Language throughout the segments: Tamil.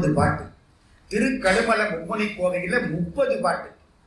முப்பது பாட்டு திருக்கழுமல மும்மணி கோவையில முப்பது பாட்டு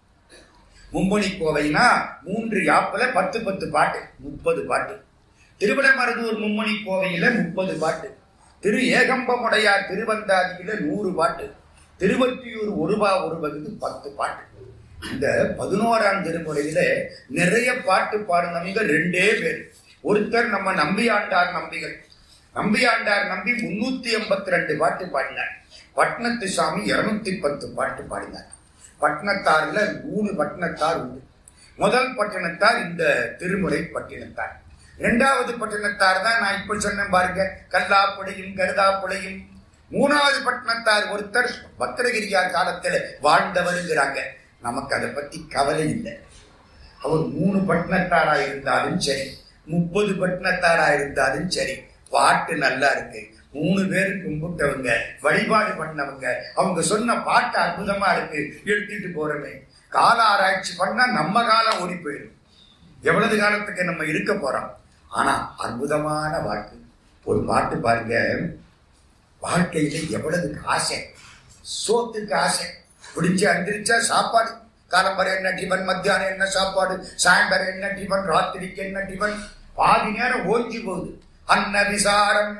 மும்மணி கோவைனா மூன்று யாப்புல பத்து பத்து பாட்டு முப்பது பாட்டு திருவிடமருதூர் மும்மணி கோவையில முப்பது பாட்டு திரு ஏகம்பமுடையார் திருவந்தாதியில நூறு பாட்டு திருவற்றியூர் ஒருபா ஒரு பகுதி பத்து பாட்டு இந்த பதினோராம் திருமுறையில நிறைய பாட்டு பாடினவங்க ரெண்டே பேர் ஒருத்தர் நம்ம நம்பியாண்டார் நம்பிகள் நம்பியாண்டார் நம்பி முன்னூத்தி எண்பத்தி ரெண்டு பாட்டு பாடினார் பட்னத்து சாமி இருநூத்தி பத்து பாட்டு பாடினார் பட்டினத்தார்ல மூணு பட்டினத்தார் உண்டு முதல் பட்டினத்தார் இந்த திருமுறை பட்டினத்தார் இரண்டாவது பட்டினத்தார் தான் நான் இப்ப சொன்னேன் பாருங்க கல்லாப்புடையும் கருதாப்புடையும் மூணாவது பட்டினத்தார் ஒருத்தர் பத்திரகிரியார் காலத்துல வாழ்ந்தவருங்கிறாங்க நமக்கு அதை பத்தி கவலை இல்லை அவர் மூணு பட்டினத்தாரா இருந்தாலும் சரி முப்பது பட்டினத்தாரா இருந்தாலும் சரி பாட்டு நல்லா இருக்கு மூணு பேரு கும்பிட்டவங்க வழிபாடு பண்ணவங்க அவங்க சொன்ன பாட்டு அற்புதமா இருக்கு எடுத்துட்டு போறோமே கால ஆராய்ச்சி பண்ணா நம்ம காலம் ஓடி போயிடும் எவ்வளவு காலத்துக்கு நம்ம இருக்க போறோம் ஆனா அற்புதமான வாழ்க்கை ஒரு பாட்டு பாருங்க வாழ்க்கையில எவ்வளவு ஆசை சோத்துக்கு ஆசை பிடிச்சு அந்திரிச்சா சாப்பாடு காலம்பரை என்ன டிஃபன் மத்தியானம் என்ன சாப்பாடு சாயந்தரம் என்ன டிஃபன் ராத்திரிக்கு என்ன டிஃபன் பாதி நேரம் ஓஞ்சி போகுது அன்ன விசாரம்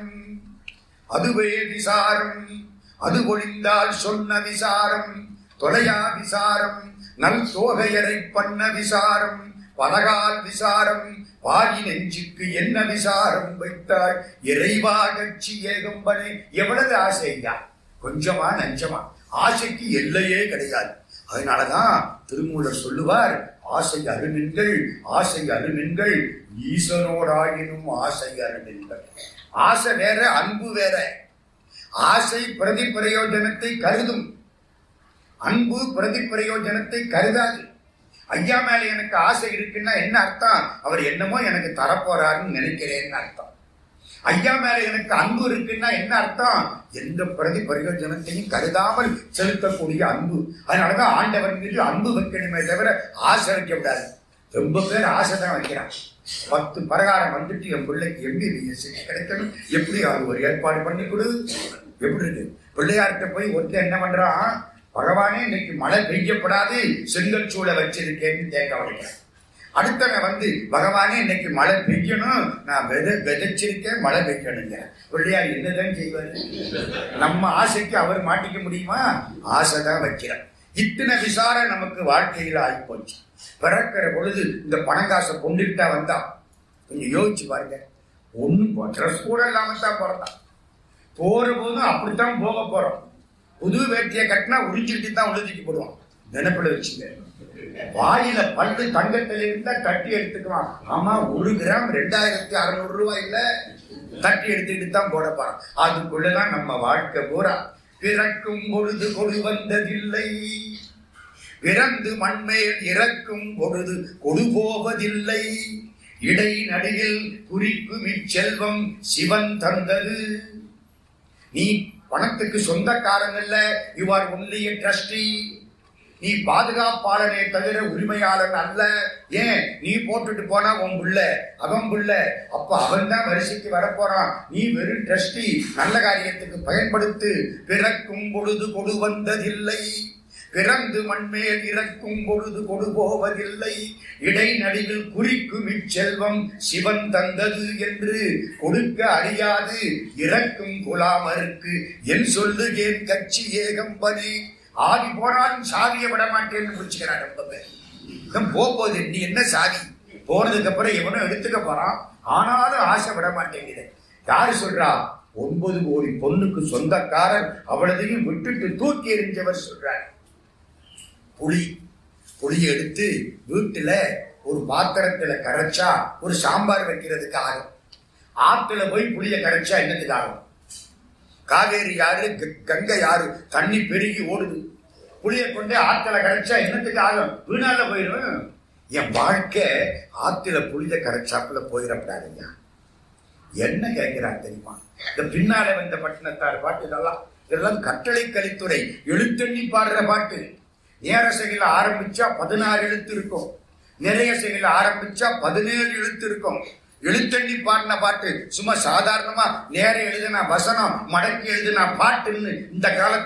அதுவே விசாரம் அது ஒழிந்தால் சொன்ன விசாரம் தொலையா விசாரம் நல் தோகையரை பண்ண விசாரம் பலகால் விசாரம் பாதி நெஞ்சுக்கு என்ன விசாரம் வைத்தாய் இறைவா கட்சி ஏகம்பனே எவ்வளவு ஆசையா கொஞ்சமா நஞ்சமா ஆசைக்கு எல்லையே கிடையாது அதனாலதான் திருமூலர் சொல்லுவார் ஆசை அருமின்கள் ஆசை அருமின்கள் ஈசனோடாயினும் ஆசை அருமின்கள் ஆசை வேற அன்பு வேற ஆசை பிரதி பிரயோஜனத்தை கருதும் அன்பு பிரதி பிரயோஜனத்தை கருதாது ஐயா மேல எனக்கு ஆசை இருக்குன்னா என்ன அர்த்தம் அவர் என்னமோ எனக்கு தரப்போறாருன்னு நினைக்கிறேன்னு அர்த்தம் ஐயா மேல எனக்கு அன்பு இருக்குன்னா என்ன அர்த்தம் எந்த பிரதி பிரயோஜனத்தையும் கருதாமல் செலுத்தக்கூடிய அன்பு அதனாலதான் ஆண்டவன் மீது அன்பு வைக்கணுமே தவிர ஆசை வைக்க கூடாது ரொம்ப பேர் ஆசை தான் வைக்கிறான் பத்து பிரகாரம் வந்துட்டு என் பிள்ளைக்கு எம்பிபிஎஸ் கிடைக்கணும் எப்படி அது ஒரு ஏற்பாடு பண்ணி கொடு எப்படி இருக்கு பிள்ளையார்கிட்ட போய் ஒருத்தர் என்ன பண்றான் பகவானே இன்னைக்கு மழை பெய்யப்படாது செங்கல் சூளை வச்சிருக்கேன்னு தேக்க வைக்கிறேன் அடுத்தவன் வந்து பகவானே இன்னைக்கு மழை பெய்யணும் நான் விதை விதைச்சிருக்கேன் மழை பெய்யணுங்க பிள்ளையார் என்னதான் செய்வாரு நம்ம ஆசைக்கு அவர் மாட்டிக்க முடியுமா ஆசை தான் வைக்கிறார் இத்தனை விசாரம் நமக்கு வாழ்க்கையில் ஆகிப்போச்சு பிறக்கிற பொழுது இந்த பணங்காசை கொண்டுகிட்டா வந்தா கொஞ்சம் யோசிச்சு பாருங்க ஒண்ணும் ட்ரெஸ் கூட இல்லாம தான் பிறந்தான் போற போதும் அப்படித்தான் போக போறோம் புது வேட்டியை கட்டினா உறிஞ்சிட்டு தான் உழுதிக்கு போடுவான் நினைப்பில் வச்சுங்க வாயில பல்லு தங்கத்துல இருந்தா தட்டி எடுத்துக்குவான் ஆமா ஒரு கிராம் ரெண்டாயிரத்தி அறுநூறு ரூபாய் இல்ல தட்டி எடுத்துக்கிட்டு தான் போட போறான் அதுக்குள்ளதான் நம்ம வாழ்க்கை பூரா பிறக்கும் பொழுது கொடு வந்ததில்லை பிறந்து மண்மேல் இறக்கும் பொழுது கொடு போவதில்லை இடை நடுவில் குறிக்கும் இச்செல்வம் சிவன் தந்தது நீ பணத்துக்கு சொந்தக்காரன் இல்ல யூ ஆர் ஒன்லி ட்ரஸ்டி நீ பாதுகாப்பாளனே தவிர உரிமையாளன் அல்ல ஏன் நீ போட்டுட்டு போனா உன் புள்ள அவன் புள்ள அப்ப அவன் தான் வரிசைக்கு வரப்போறான் நீ வெறும் ட்ரஸ்டி நல்ல காரியத்துக்கு பயன்படுத்து பிறக்கும் பொழுது கொடு வந்ததில்லை பிறந்து மண்மேல் இறக்கும் பொழுது கொடு போவதில்லை இடைநடுவில் குறிக்கும் இச்செல்வம் சிவன் தந்தது என்று கொடுக்க அறியாது இறக்கும் குலாமருக்கு என் சொல்லுகேன் கட்சி ஏகம்பனே ஆதி போனாலும் சாதியை விட மாட்டேன்னு முடிச்சுக்கிறான் ரொம்ப பேர் இன்னும் போகுது நீ என்ன சாதி போனதுக்கு அப்புறம் எவனும் எடுத்துக்க போறான் ஆனாலும் ஆசை விட மாட்டேங்குது யாரு சொல்றா ஒன்பது கோடி பொண்ணுக்கு சொந்தக்காரர் அவ்வளதையும் விட்டுட்டு தூக்கி எறிஞ்சவர் சொல்றார் புளி புளியை எடுத்து வீட்டுல ஒரு பாத்திரத்துல கரைச்சா ஒரு சாம்பார் வைக்கிறதுக்கு ஆகும் ஆத்துல போய் புளிய கரைச்சா என்னத்துக்கு ஆகும் காவேரி யாரு க- கங்கை யாரு தண்ணி பெருகி ஓடுது புளிய கொண்டு ஆத்துல கரைச்சா என்னத்துக்கு ஆகும் வீணால போயிடும் என் வாழ்க்கை ஆத்துல புளிய கரைச்சாப்புல போயிடப்படாதுங்க என்ன கேட்கிறார் தெரியுமா இந்த பின்னால வந்த பட்டினத்தார் பாட்டு இதெல்லாம் இதெல்லாம் கட்டளை கலித்துறை எழுத்தண்ணி பாடுற பாட்டு நேரசையில் ஆரம்பிச்சா பதினாறு எழுத்து இருக்கும் நிறைய செயல ஆரம்பிச்சா பதினேழு எழுத்து இருக்கும் எழுத்தண்ணி பாடின பாட்டு சும்மா சாதாரணமா நேர எழுதின வசனம் மடக்கி எழுதின பாட்டுன்னு இந்த காலத்துல